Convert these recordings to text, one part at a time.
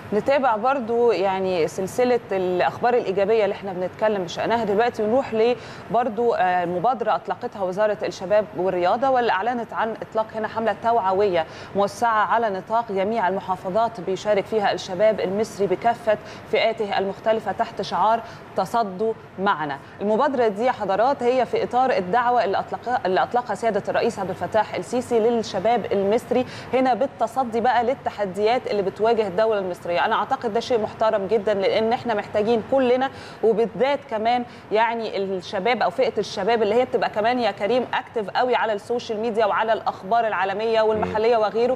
نتابع برضو يعني سلسلة الأخبار الإيجابية اللي احنا بنتكلم بشأنها دلوقتي ونروح لبرضو آه، مبادرة أطلقتها وزارة الشباب والرياضة واللي أعلنت عن إطلاق هنا حملة توعوية موسعة على نطاق جميع المحافظات بيشارك فيها الشباب المصري بكافة فئاته المختلفة تحت شعار تصدوا معنا المبادرة دي يا حضرات هي في إطار الدعوة اللي أطلقها, اللي أطلقها سيادة الرئيس عبد الفتاح السيسي للشباب المصري هنا بالتصدي بقى للتحديات اللي بتواجه الدولة المصرية أنا أعتقد ده شيء محترم جدا لأن احنا محتاجين كلنا وبالذات كمان يعني الشباب أو فئة الشباب اللي هي بتبقى كمان يا كريم أكتف قوي على السوشيال ميديا وعلى الأخبار العالمية والمحلية وغيره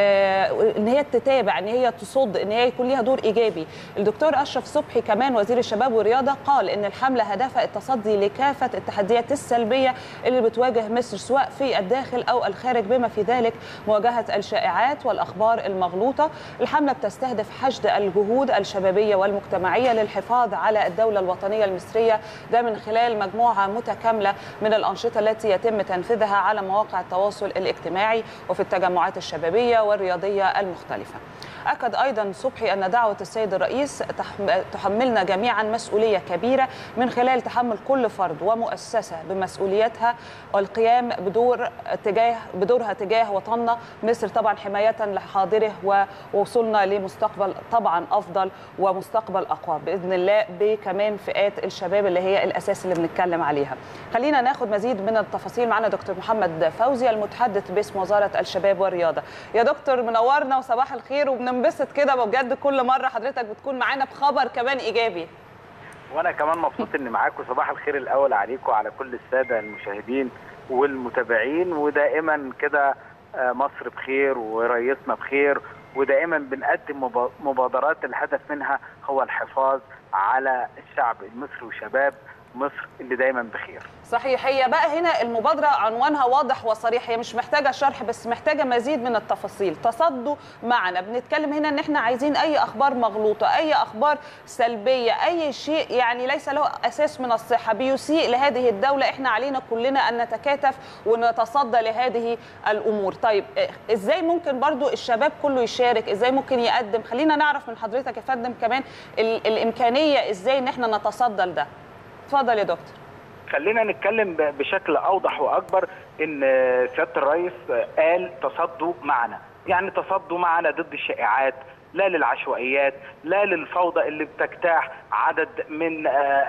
آه إن هي تتابع إن هي تصد إن هي يكون ليها دور إيجابي الدكتور أشرف صبحي كمان وزير الشباب والرياضة قال إن الحملة هدفها التصدي لكافة التحديات السلبية اللي بتواجه مصر سواء في الداخل أو الخارج بما في ذلك مواجهة الشائعات والأخبار المغلوطة الحملة بتستهدف حشد الجهود الشبابية والمجتمعية للحفاظ على الدولة الوطنية المصرية ده من خلال مجموعة متكاملة من الأنشطة التي يتم تنفيذها على مواقع التواصل الاجتماعي وفي التجمعات الشبابية والرياضية المختلفة أكد أيضا صبحي أن دعوة السيد الرئيس تحملنا جميعا مسؤولية كبيرة من خلال تحمل كل فرد ومؤسسة بمسؤوليتها والقيام بدور تجاه بدورها تجاه وطننا مصر طبعا حماية لحاضره ووصولنا لمستقبل طبعا أفضل ومستقبل أقوى بإذن الله بكمان فئات الشباب اللي هي الأساس اللي بنتكلم عليها خلينا ناخد مزيد من التفاصيل معنا دكتور محمد فوزي المتحدث باسم وزارة الشباب والرياضة يا دكتور منورنا وصباح الخير وبننبسط كده بجد كل مرة حضرتك بتكون معانا بخبر كمان إيجابي وانا كمان مبسوط اني معاكم صباح الخير الاول عليكم وعلى كل الساده المشاهدين والمتابعين ودائما كده مصر بخير ورئيسنا بخير ودائما بنقدم مبادرات الهدف منها هو الحفاظ على الشعب المصري وشباب مصر اللي دايما بخير صحيح هي بقى هنا المبادرة عنوانها واضح وصريح هي مش محتاجة شرح بس محتاجة مزيد من التفاصيل تصدوا معنا بنتكلم هنا ان احنا عايزين اي اخبار مغلوطة اي اخبار سلبية اي شيء يعني ليس له اساس من الصحة بيسيء لهذه الدولة احنا علينا كلنا ان نتكاتف ونتصدى لهذه الامور طيب ازاي ممكن برضو الشباب كله يشارك ازاي ممكن يقدم خلينا نعرف من حضرتك يا فندم كمان الامكانية ازاي ان احنا نتصدى لده اتفضل يا دكتور خلينا نتكلم بشكل اوضح واكبر ان سياده الرئيس قال تصدوا معنا يعني تصدوا معنا ضد الشائعات لا للعشوائيات لا للفوضى اللي بتجتاح عدد من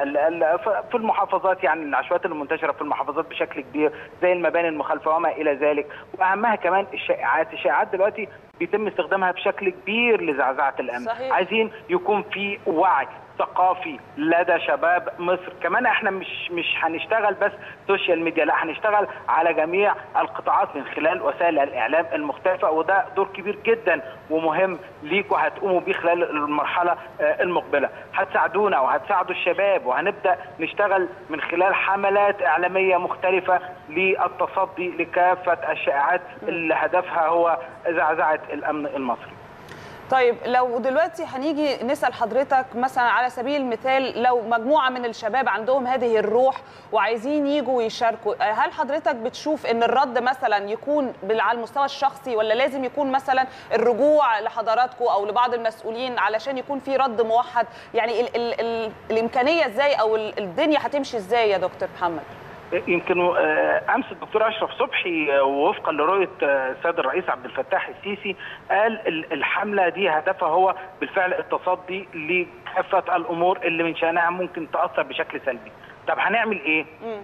في المحافظات يعني العشوائيات المنتشره في المحافظات بشكل كبير زي المباني المخالفه وما الى ذلك واهمها كمان الشائعات الشائعات دلوقتي بيتم استخدامها بشكل كبير لزعزعه الامن صحيح. عايزين يكون في وعي ثقافي لدى شباب مصر كمان احنا مش مش هنشتغل بس سوشيال ميديا لا هنشتغل على جميع القطاعات من خلال وسائل الاعلام المختلفه وده دور كبير جدا ومهم ليكوا هتقوموا بيه خلال المرحله المقبله هتساعدونا وهتساعدوا الشباب وهنبدا نشتغل من خلال حملات اعلاميه مختلفه للتصدي لكافه الشائعات اللي هدفها هو زعزعه الامن المصري طيب لو دلوقتي هنيجي نسال حضرتك مثلا على سبيل المثال لو مجموعه من الشباب عندهم هذه الروح وعايزين يجوا ويشاركوا هل حضرتك بتشوف ان الرد مثلا يكون على المستوى الشخصي ولا لازم يكون مثلا الرجوع لحضراتكم او لبعض المسؤولين علشان يكون في رد موحد يعني ال ال ال الامكانيه ازاي او الدنيا هتمشي ازاي يا دكتور محمد يمكن امس الدكتور اشرف صبحي وفقا لرؤيه السيد الرئيس عبد الفتاح السيسي قال الحمله دي هدفها هو بالفعل التصدي لكافه الامور اللي من شانها ممكن تاثر بشكل سلبي. طب هنعمل ايه؟ م.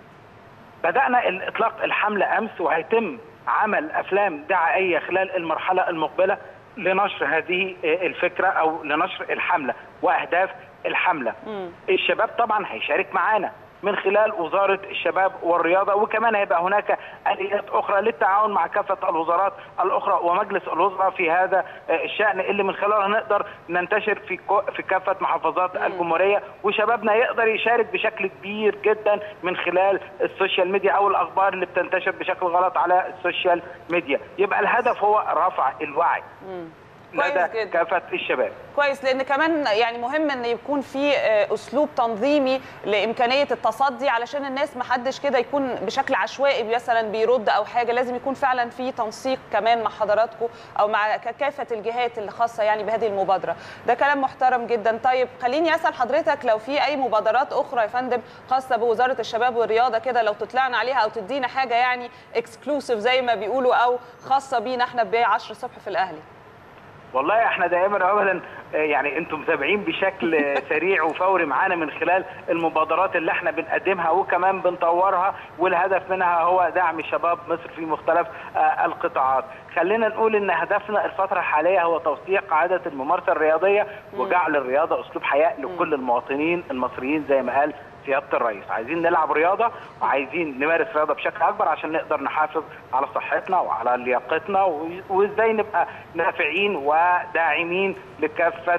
بدانا اطلاق الحمله امس وهيتم عمل افلام دعائيه خلال المرحله المقبله لنشر هذه الفكره او لنشر الحمله واهداف الحمله. م. الشباب طبعا هيشارك معانا من خلال وزاره الشباب والرياضه وكمان هيبقى هناك اليات اخرى للتعاون مع كافه الوزارات الاخرى ومجلس الوزراء في هذا الشان اللي من خلاله نقدر ننتشر في في كافه محافظات الجمهوريه وشبابنا يقدر يشارك بشكل كبير جدا من خلال السوشيال ميديا او الاخبار اللي بتنتشر بشكل غلط على السوشيال ميديا يبقى الهدف هو رفع الوعي لدى كافه الشباب كويس لان كمان يعني مهم ان يكون في اسلوب تنظيمي لامكانيه التصدي علشان الناس ما حدش كده يكون بشكل عشوائي مثلا بيرد او حاجه لازم يكون فعلا في تنسيق كمان مع حضراتكم او مع كافه الجهات اللي خاصه يعني بهذه المبادره ده كلام محترم جدا طيب خليني اسال حضرتك لو في اي مبادرات اخرى يا فندم خاصه بوزاره الشباب والرياضه كده لو تطلعنا عليها او تدينا حاجه يعني اكسكلوسيف زي ما بيقولوا او خاصه بينا احنا ب 10 الصبح في الاهلي والله احنا دائما ابدا يعني انتم متابعين بشكل سريع وفوري معانا من خلال المبادرات اللي احنا بنقدمها وكمان بنطورها والهدف منها هو دعم شباب مصر في مختلف القطاعات. خلينا نقول ان هدفنا الفتره الحاليه هو توسيع قاعده الممارسه الرياضيه وجعل الرياضه اسلوب حياه لكل المواطنين المصريين زي ما قال سياده الرئيس عايزين نلعب رياضه وعايزين نمارس رياضه بشكل اكبر عشان نقدر نحافظ على صحتنا وعلى لياقتنا وازاي نبقى نافعين وداعمين لكافه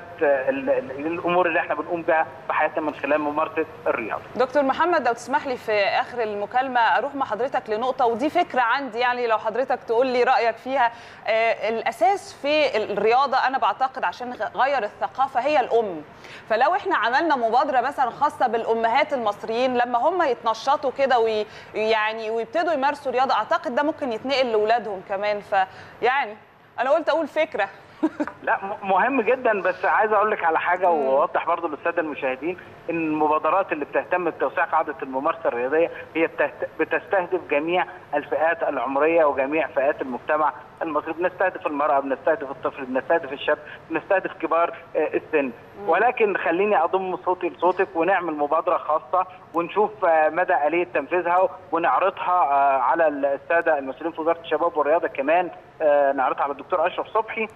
الامور اللي احنا بنقوم بها في حياتنا من خلال ممارسه الرياضه. دكتور محمد لو تسمح لي في اخر المكالمه اروح مع حضرتك لنقطه ودي فكره عندي يعني لو حضرتك تقول لي رايك فيها آه الاساس في الرياضه انا بعتقد عشان غير الثقافه هي الام فلو احنا عملنا مبادره مثلا خاصه بالامهات المصريين لما هم يتنشطوا كده ويعني ويبتدوا يمارسوا رياضه اعتقد ده ممكن يتنقل لاولادهم كمان فيعني انا قلت اقول فكره لا مهم جدا بس عايز اقول لك على حاجه واوضح برضو للساده المشاهدين ان المبادرات اللي بتهتم بتوسيع قاعده الممارسه الرياضيه هي بتستهدف جميع الفئات العمريه وجميع فئات المجتمع المصري بنستهدف المراه بنستهدف الطفل بنستهدف الشاب بنستهدف كبار السن ولكن خليني اضم صوتي لصوتك ونعمل مبادره خاصه ونشوف مدى اليه تنفيذها ونعرضها على الساده المسؤولين في وزاره الشباب والرياضه كمان نعرضها على الدكتور اشرف صبحي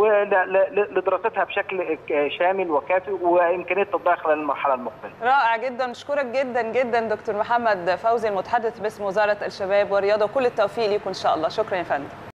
ولدراستها بشكل شامل وكافي وامكانيه تطبيقها خلال المرحله المقبله. رائع جدا نشكرك جدا جدا دكتور محمد فوزي المتحدث باسم وزاره الشباب والرياضه وكل التوفيق ليكم ان شاء الله شكرا يا فندم.